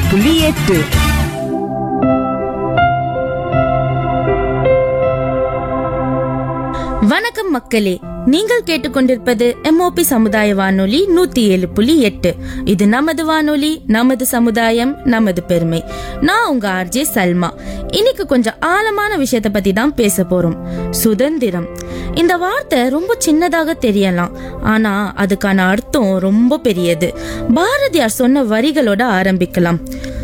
புள்ளி எட்டு வணக்கம் மக்களே நீங்கள் கேட்டுக்கொண்டிருப்பது எம்ஓபி சமுதாய வானொலி நூத்தி ஏழு புள்ளி எட்டு இது நமது வானொலி நமது சமுதாயம் நமது பெருமை நான் உங்க ஆர்ஜே சல்மா இன்னைக்கு கொஞ்சம் ஆழமான விஷயத்த பத்தி தான் பேச போறோம் சுதந்திரம் இந்த வார்த்தை ரொம்ப சின்னதாக தெரியலாம் ஆனா அதுக்கான அர்த்தம் ரொம்ப பெரியது பாரதியார் சொன்ன வரிகளோட ஆரம்பிக்கலாம்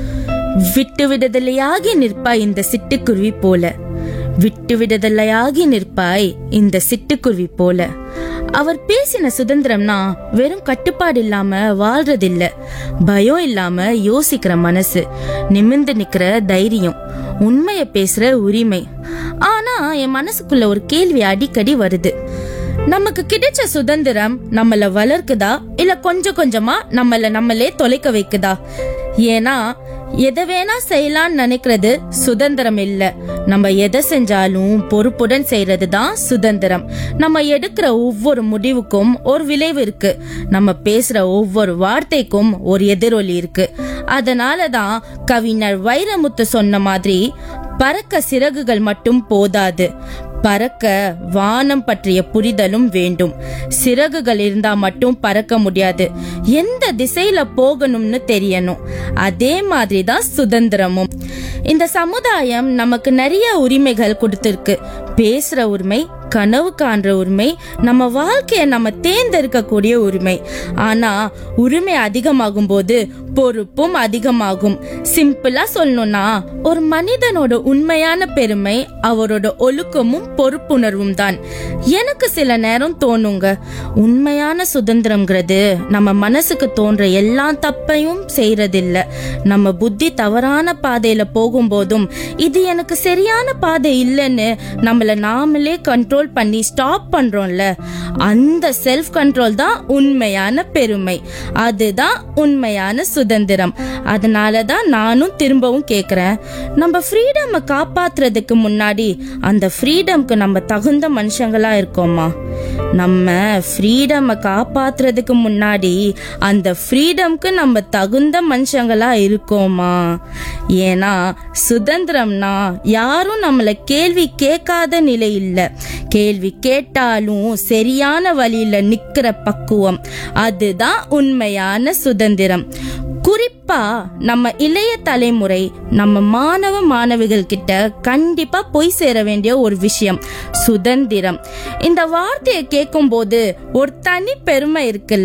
விட்டு விடுதலையாகி நிற்பாய் இந்த சிட்டுக்குருவி போல விட்டு விடுதலையாகி நிற்பாய் இந்த சிட்டுக்குருவி போல அவர் பேசின சுதந்திரம்னா வெறும் கட்டுப்பாடு இல்லாம வாழ்றதில்ல பயம் இல்லாம யோசிக்கிற மனசு நிமிர்ந்து நிக்கிற தைரியம் உண்மைய பேசுற உரிமை ஆனா என் மனசுக்குள்ள ஒரு கேள்வி அடிக்கடி வருது நமக்கு கிடைச்ச சுதந்திரம் நம்மள வளர்க்குதா இல்ல கொஞ்சம் கொஞ்சமா நம்மள நம்மளே தொலைக்க வைக்குதா ஏன்னா எதை வேணா செய்யலாம்னு நினைக்கிறது சுதந்திரம் இல்ல நம்ம எதை செஞ்சாலும் பொறுப்புடன் செய்யறது தான் சுதந்திரம் நம்ம எடுக்கிற ஒவ்வொரு முடிவுக்கும் ஒரு விளைவு இருக்கு நம்ம பேசுற ஒவ்வொரு வார்த்தைக்கும் ஒரு எதிரொலி இருக்கு அதனாலதான் கவிஞர் வைரமுத்து சொன்ன மாதிரி பறக்க சிறகுகள் மட்டும் போதாது பறக்க வானம் பற்றிய புரிதலும் வேண்டும் சிறகுகள் இருந்தா மட்டும் பறக்க முடியாது எந்த திசையில போகணும்னு தெரியணும் அதே மாதிரி தான் சுதந்திரமும் இந்த சமுதாயம் நமக்கு நிறைய உரிமைகள் கொடுத்திருக்கு பேசுற உரிமை கனவு காண்ற உரிமை நம்ம வாழ்க்கைய நம்ம தேர்ந்தெடுக்கக்கூடிய உரிமை ஆனா உரிமை அதிகமாகும் போது பொறுப்பும் அதிகமாகும் சிம்பிளா சொல்லணும்னா ஒரு மனிதனோட உண்மையான பெருமை அவரோட ஒழுக்கமும் பொறுப்புணர்வும் தான் எனக்கு சில நேரம் தோணுங்க உண்மையான சுதந்திரம்ங்கிறது நம்ம மனசுக்கு தோன்ற எல்லா தப்பையும் செய்யறதில்ல நம்ம புத்தி தவறான பாதையில போகும்போதும் இது எனக்கு சரியான பாதை இல்லைன்னு நம்மள நாமளே கண்ட்ரோல் பண்ணி ஸ்டாப் பண்றோம்ல அந்த செல்ஃப் கண்ட்ரோல் தான் உண்மையான பெருமை அதுதான் உண்மையான சுதந்திரம் அதனால தான் நானும் திரும்பவும் கேக்குறேன் நம்ம ஃப்ரீடமை காப்பாத்துறதுக்கு முன்னாடி அந்த ஃப்ரீடம்க்கு நம்ம தகுந்த மனுஷங்களா இருக்கோமா நம்ம ஃப்ரீடமை காப்பாத்துறதுக்கு முன்னாடி அந்த ஃப்ரீடம்க்கு நம்ம தகுந்த மனுஷங்களா இருக்கோமா ஏன்னா சுதந்திரம்னா யாரும் நம்மள கேள்வி கேட்காத நிலை இல்ல கேள்வி கேட்டாலும் சரியான வழியில நிக்கிற பக்குவம் அதுதான் உண்மையான சுதந்திரம் குறிப்பா நம்ம இளைய தலைமுறை நம்ம மாணவ மாணவிகள் கிட்ட கண்டிப்பா போய் சேர வேண்டிய ஒரு விஷயம் சுதந்திரம் இந்த வார்த்தையை கேட்கும் போது ஒரு தனி பெருமை இருக்குல்ல